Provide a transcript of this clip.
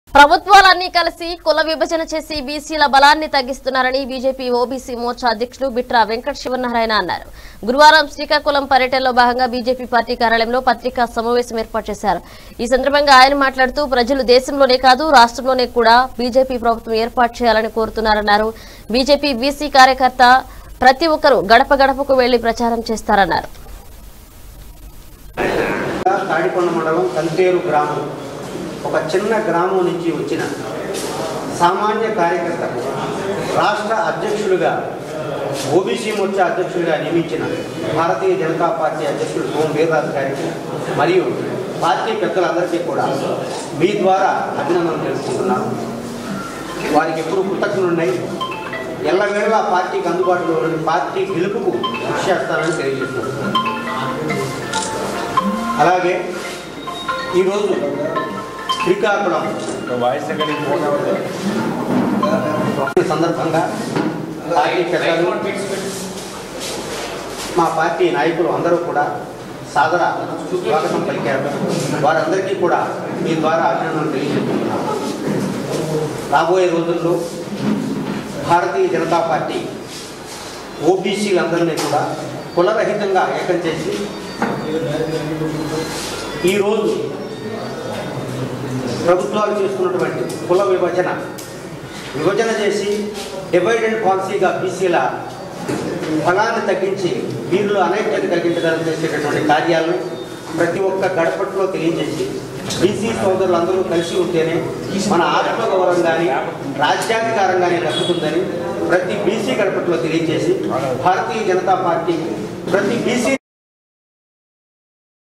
ప్రభుత్వాలన్నీ కలిసి కుల విభజన చేసి బీసీల బలాన్ని తగ్గిస్తున్నారని బీజేపీ ఓబీసీ మోర్చా అధ్యక్షులు బిట్రా వెంకట శివనారాయణ అన్నారు గురువారం శ్రీకాకుళం పర్యటనలో భాగంగా బీజేపీ పార్టీ కార్యాలయంలో పత్రికా సమావేశం ఏర్పాటు చేశారు ఈ సందర్భంగా ఆయన మాట్లాడుతూ ప్రజలు దేశంలోనే కాదు రాష్ట్రంలోనే కూడా బీజేపీ ప్రభుత్వం ఏర్పాటు చేయాలని కోరుతున్నారన్నారు బీజేపీ బీసీ కార్యకర్త ప్రతి ఒక్కరూ గడప గడపకు వెళ్లి ప్రచారం చేస్తారన్నారు తాడికొండ మండలం కంతేరు గ్రామం ఒక చిన్న గ్రామం నుంచి వచ్చిన సామాన్య కార్యకర్తకు రాష్ట్ర అధ్యక్షులుగా ఓబీసీ మోర్చా అధ్యక్షులుగా నియమించిన భారతీయ జనతా పార్టీ అధ్యక్షుడు సోమ్ వీర్రాజు గారికి మరియు పార్టీ పెద్దలందరికీ కూడా మీ ద్వారా అభినందనలు తెలుసుకుంటున్నాను వారికి ఎప్పుడు కృతజ్ఞులున్నాయి ఎల్లవేళలా పార్టీకి అందుబాటులో ఉండి పార్టీ గెలుపుకు కృషి చేస్తానని తెలియజేస్తున్నాను అలాగే ఈరోజు శ్రీకాకుళం వాయిస్ ఎక్కడికి పోగా సందర్భంగా పార్టీ పెద్దలు మా పార్టీ నాయకులు అందరూ కూడా సాదర స్వాగతం పలికారు వారందరికీ కూడా మీ ద్వారా అభినందనలు తెలియజేస్తున్నాను రాబోయే రోజుల్లో భారతీయ జనతా పార్టీ ఓబీసీలందరినీ కూడా కులరహితంగా ఏకం చేసి ఈరోజు ప్రభుత్వాలు చేస్తున్నటువంటి కుల విభజన విభజన చేసి డివైడ్ అండ్ పాలసీగా బీసీల ఫలాన్ని తగ్గించి వీరిలో అనైక్యత కలిగించడానికి చేసేటటువంటి కార్యాలను ప్రతి ఒక్క గడపట్లో తెలియజేసి బీసీ సోదరులందరూ కలిసి ఉంటేనే మన ఆత్మగౌరవం కానీ రాజ్యాధికారం కానీ దక్కుతుందని ప్రతి బీసీ గడపట్లో తెలియజేసి భారతీయ జనతా పార్టీ ప్రతి బీసీ